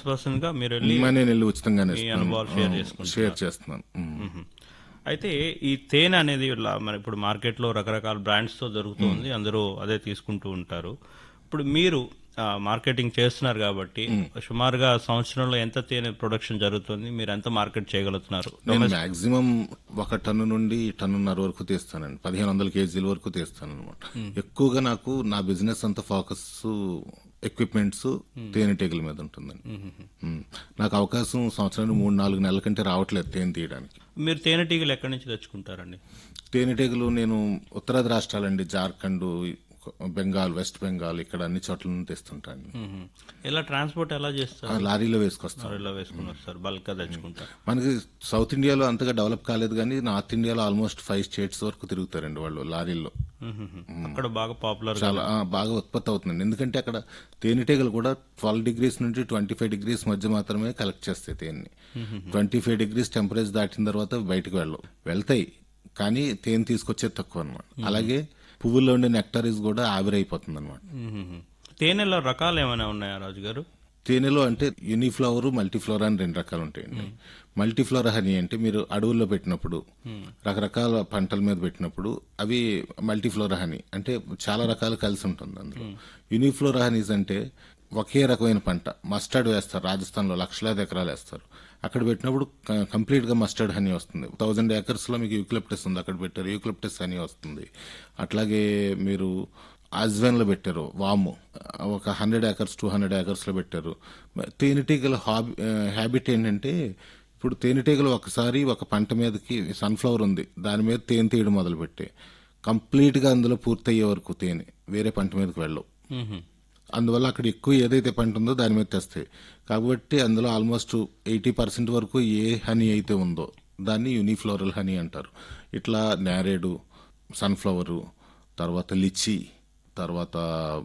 Person గా మీరు వెళ్ళి మా నేను వెళ్ళి ఉచితంగానే మీ ఇస్తున్నాను. అనుభవాలు షేర్ ఆ, చేసుకుంటున్నారు. షేర్ చేస్తున్నాను ఉమ్. మ్మ్. అయితే ఈ తేనె అనేది ఇలా మన ఇప్పుడు మార్కెట్లో రకరకాల బ్రాండ్స్ తో దొరుకుతుంది అందరూ అదే తీసుకుంటూ ఉంటారు ఇప్పుడు మీరు ఆ, మార్కెటింగ్ చేస్తున్నారు కాబట్టి సుమారుగా సంవత్సరంలో ఎంత తేనె ప్రొడక్షన్ జరుగుతుంది మీరు ఎంత మార్కెట్ చేయగలుగుతున్నారు నేను మాక్సిమం ఒక టన్ను నుండి టన్నున్నర వరకు తీస్తానండి పదిహేను వందల కేజీల వరకు తీస్తాను అనమాట ఎక్కువగా నాకు నా బిజినెస్ అంతా ఫోకస్ ఎక్విప్మెంట్స్ తేనెటీగల మీద ఉంటుందండి ఉమ్. నాకు అవకాశం సంవత్సరానికి మూడు నాలుగు నెలల కంటే రావట్లేదు తేనె తీయడానికి మీరు తేనెటీగలు ఎక్కడి నుంచి తెచ్చుకుంటారండి తేనెటీగలు నేను ఉత్తరాది రాష్ట్రాలండి జార్ఖండ్ బెంగాల్ వెస్ట్ బెంగాల్ ఇక్కడ అన్ని చోట్ల నుండి తెస్తుంటాను మ్మ్. ఇలా ట్రాన్స్పోర్ట్ ఎలా ఆ చేస్తారు లారీలో వేసుకొస్తాను ఇలా వేసుకుని వస్తారు బల్క్ గా తెచ్చుకుంటారు మనకి సౌత్ ఇండియాలో అంతగా డెవలప్ కాలేదు కానీ నార్త్ ఇండియాలో ఆల్మోస్ట్ ఫైవ్ స్టేట్స్ వరకు తిరుగుతారండి వాళ్ళు లారీల్లో మ్మ్. అక్కడ బాగా పాపులర్ చాలా ఆ, బాగా ఉత్పత్తి అవుతుందండి ఎందుకంటే అక్కడ తేనెటీగలు కూడా ట్వెల్వ్ డిగ్రీస్ నుంచి ట్వంటీ ఫైవ్ డిగ్రీస్ మధ్య మాత్రమే కలెక్ట్ చేస్తాయి తేనెని ట్వంటీ ఫైవ్ డిగ్రీస్ టెంపరేచర్ దాటిన తర్వాత బయటకు వెళ్ళవు వెళ్తాయి కానీ తేనె తీసుకొచ్చేది తక్కువ అనమాట అలాగే పువ్వుల్లో ఉండే నెక్టరీస్ కూడా ఆవిరైపోతుంది అనమాట మ్మ్. తేనెలో రకాలు ఏమైనా ఉన్నాయా రాజు గారు తేనెలో అంటే యూనిఫ్లవర్ మల్టీఫ్లోర్ అని రెండు రకాలు ఉంటాయండి మల్టీఫ్లోర్ హనీ అంటే మీరు అడవుల్లో పెట్టినప్పుడు రకరకాల పంటల మీద పెట్టినప్పుడు అవి మల్టీఫ్లోర్ హనీ అంటే చాలా రకాలు కలిసి ఉంటుంది అందులో యూనిఫ్లోర్ హనీస్ అంటే ఒకే రకమైన పంట మస్టర్డ్ వేస్తారు రాజస్థాన్లో లక్షలాది ఎకరాలు వేస్తారు అక్కడ పెట్టినప్పుడు కంప్లీట్ గా మస్టర్డ్ హనీ వస్తుంది థౌజండ్ ఏకర్స్ లో మీకు యూక్లిప్టస్ ఉంది అక్కడ పెట్టారు యూక్లిప్టస్ హనీ వస్తుంది అట్లాగే మీరు అజ్వెన్ లో పెట్టారు వాము ఒక hundred acres two hundred acres లో పెట్టారు తేనెటీగల హాబీ హ్యాబిట్ ఏంటంటే ఇప్పుడు తేనెటీగలు ఒకసారి ఒక పంట మీదకి సన్ఫ్లవర్ ఉంది దాని మీద తేనె తీయడం మొదలుపెట్టే కంప్లీట్ గా అందులో పూర్తయ్యే వరకు తేనె వేరే పంట మీదకి వెళ్ళవు మ్మ్. అందువల్ల అక్కడ ఎక్కువ ఏదైతే పంట ఉందో దాని మీద తెస్తాయి కాబట్టి అందులో ఆల్మోస్ట్ ఎయిటీ పర్సెంట్ వరకు ఏ హనీ అయితే ఉందో దాన్ని యూనిఫ్లోరల్ హనీ అంటారు ఇట్లా నేరేడు సన్ఫ్లవరు తర్వాత లిచి తర్వాత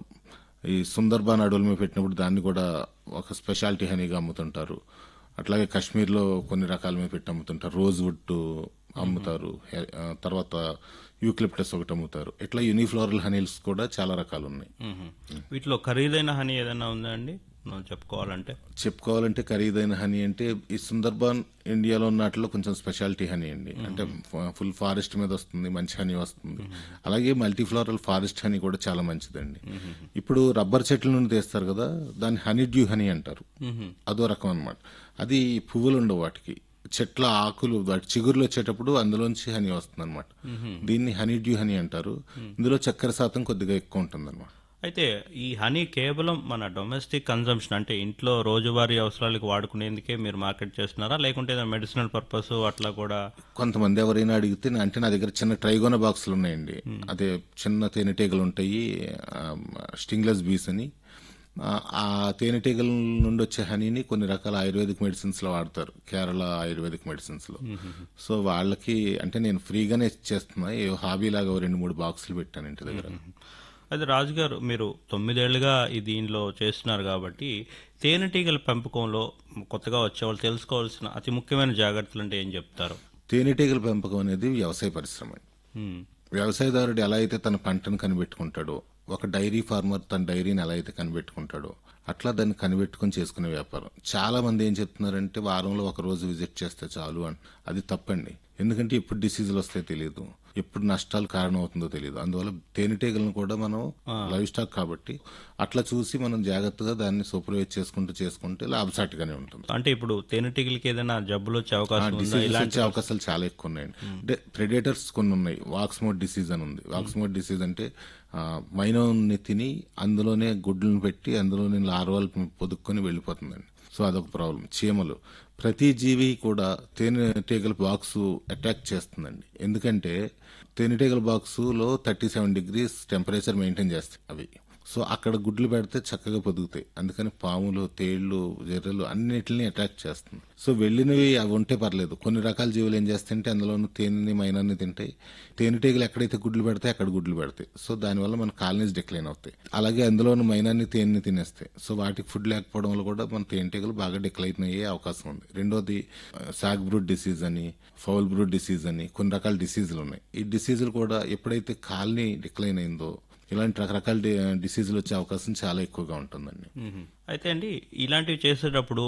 ఈ సుందర్బాన్ అడవుల మీద పెట్టినప్పుడు దాన్ని కూడా ఒక స్పెషాలిటీ హనీగా అమ్ముతుంటారు అట్లాగే కాశ్మీర్లో కొన్ని రకాల మీద పెట్టి అమ్ముతుంటారు రోజ్ వుడ్ అమ్ముతారు హె- ఆ, తర్వాత యూక్లిప్టస్ ఒకటి అమ్ముతారు ఇట్లా యూనిఫ్లోరల్ హనీల్స్ కూడా చాలా రకాలు ఉన్నాయి మ్మ్. వీటిలో ఖరీదైన హనీ ఏదైనా ఉందా అండి మనం చెప్పుకోవాలంటే చెప్పుకోవాలంటే ఖరీదైన హనీ అంటే ఈ సుందర్బాన్ ఇండియాలో ఉన్నట్లో కొంచెం స్పెషాలిటీ హనీ అండి అంటే ఫ- ఫుల్ ఫారెస్ట్ మీద వస్తుంది మంచి హనీ వస్తుంది అలాగే మల్టీఫ్లోరల్ ఫారెస్ట్ హనీ కూడా చాలా మంచిదండి ఇప్పుడు రబ్బర్ చెట్ల నుండి తీస్తారు కదా దాన్ని హనీ డ్యూ హనీ అంటారు అదో రకం అన్నమాట అది పువ్వులు ఉండవు వాటికి చెట్ల ఆకులు వాటి చిగురులు వచ్చేటప్పుడు అందులోంచి హనీ వస్తుంది అనమాట దీన్ని హనీ డ్యూ హనీ అంటారు ఇందులో చక్కెర శాతం కొద్దిగా ఎక్కువ ఉంటుంది అయితే ఈ హనీ కేవలం మన డొమెస్టిక్ కన్జంప్షన్ అంటే ఇంట్లో రోజువారీ అవసరాలకు వాడుకునేందుకే మీరు మార్కెట్ చేస్తున్నారా లేకుంటే ఏదైనా మెడిసినల్ పర్పస్ అట్లా కూడా కొంతమంది ఎవరైనా అడిగితే నా- అంటే నా దగ్గర చిన్న ట్రైగోన బాక్సులు ఉన్నాయండి అదే చిన్న తేనెటీగలు ఉంటాయి స్టింగ్లెస్ బీస్ అని ఆ, ఆ తేనెటీగల నుండి వచ్చే హనీని కొన్ని రకాల ఆయుర్వేదిక్ మెడిసిన్స్ లో వాడతారు కేరళ ఆయుర్వేదిక్ మెడిసిన్స్ లో సో వాళ్ళకి అంటే నేను ఫ్రీగానే ఇచ్చేస్తున్నా ఏ హాబీ లాగా ఓ రెండు మూడు బాక్సులు పెట్టాను ఇంటి దగ్గర అయితే రాజు గారు మీరు తొమ్మిదేళ్లుగా ఈ దీనిలో చేస్తున్నారు కాబట్టి తేనెటీగల పెంపకంలో కొత్తగా వచ్చేవాళ్ళు తెలుసుకోవాల్సిన అతి ముఖ్యమైన జాగ్రత్తలు అంటే ఏం చెప్తారు తేనెటీగల పెంపకం అనేది వ్యవసాయ పరిశ్రమ అండి. మ్మ్. వ్యవసాయదారుడు ఎలా అయితే తన పంటను కనిపెట్టుకుంటాడో ఒక డైరీ ఫార్మర్ తన డైరీని ఎలా అయితే కనిపెట్టుకుంటాడో అట్లా దాన్ని కనిపెట్టుకుని చేసుకునే వ్యాపారం చాలా మంది ఏం చెప్తున్నారంటే వారంలో ఒక రోజు విజిట్ చేస్తే చాలు అని అది తప్పండి ఎందుకంటే ఎప్పుడు డిసీజులు వస్తాయో తెలియదు ఎప్పుడు నష్టాలు కారణం అవుతుందో తెలియదు అందువల్ల తేనెటీగలను కూడా మనం లైవ్ స్టాక్ కాబట్టి అట్లా చూసి మనం జాగ్రత్తగా దాన్ని సూపర్వైజ్ చేసుకుంటూ చేసుకుంటే లాభసాటిగానే ఉంటుంది అంటే ఇప్పుడు తేనెటీగలకి ఏదైనా జబ్బులు వచ్చే అవకాశం ఉందా డిసీజెస్ ఇలాంటి వచ్చే అవకాశాలు చాలా ఎక్కువ ఉన్నాయండి అంటే ప్రెడేటర్స్ కొన్ని ఉన్నాయి వాక్స్మోడ్ డిసీజ్ అని ఉంది వాక్స్మోడ్ డిసీజ్ అంటే ఆ, మైనోని తిని అందులోనే గుడ్లను పెట్టి అందులోనే లార్వాలు పొదుక్కొని వెళ్ళిపోతుందండి సో అదొక ప్రాబ్లం చీమలు ప్రతి జీవి కూడా తేనెటీగల బాక్స్ అటాక్ చేస్తుందండి ఎందుకంటే తేనెటీగల బాక్సులో thirty seven degrees temperature maintain చేస్తాయి అవి సో అక్కడ గుడ్లు పెడితే చక్కగా పొదుగుతాయి అందుకని పాములు తేళ్లు జర్రెలు అన్నిటిని అటాక్ చేస్తుంది సో వెళ్ళినవి అవి ఉంటే పర్లేదు కొన్ని రకాల జీవులు ఏం చేస్తాయంటే అందులోనూ తేనెని మైనాన్ని తింటాయి తేనెటీగలు ఎక్కడైతే గుడ్లు పెడతాయి అక్కడ గుడ్లు పెడతాయి సో దానివల్ల మన కాలనీస్ డిక్లైన్ అవుతాయి అలాగే అందులోనూ మైనాన్ని తేనెని తినేస్తాయి సో వాటికి ఫుడ్ లేకపోవడం వల్ల కూడా మన తేనెటీగలు బాగా డిక్లైన్ అయ్యే అవకాశం ఉంది రెండోది సాగ్ బ్రూడ్ డిసీజ్ అని ఫౌల్ బ్రూడ్ డిసీజ్ అని కొన్ని రకాల డిసీజులు ఉన్నాయి ఈ డిసీజులు కూడా ఎప్పుడైతే కాలనీ డిక్లైన్ అయిందో ఇలాంటి రకరకాల డి- డిసీజులు వచ్చే అవకాశం చాలా ఎక్కువగా ఉంటుందండి మ్మ్. అయితే అండి ఇలాంటివి చేసేటప్పుడు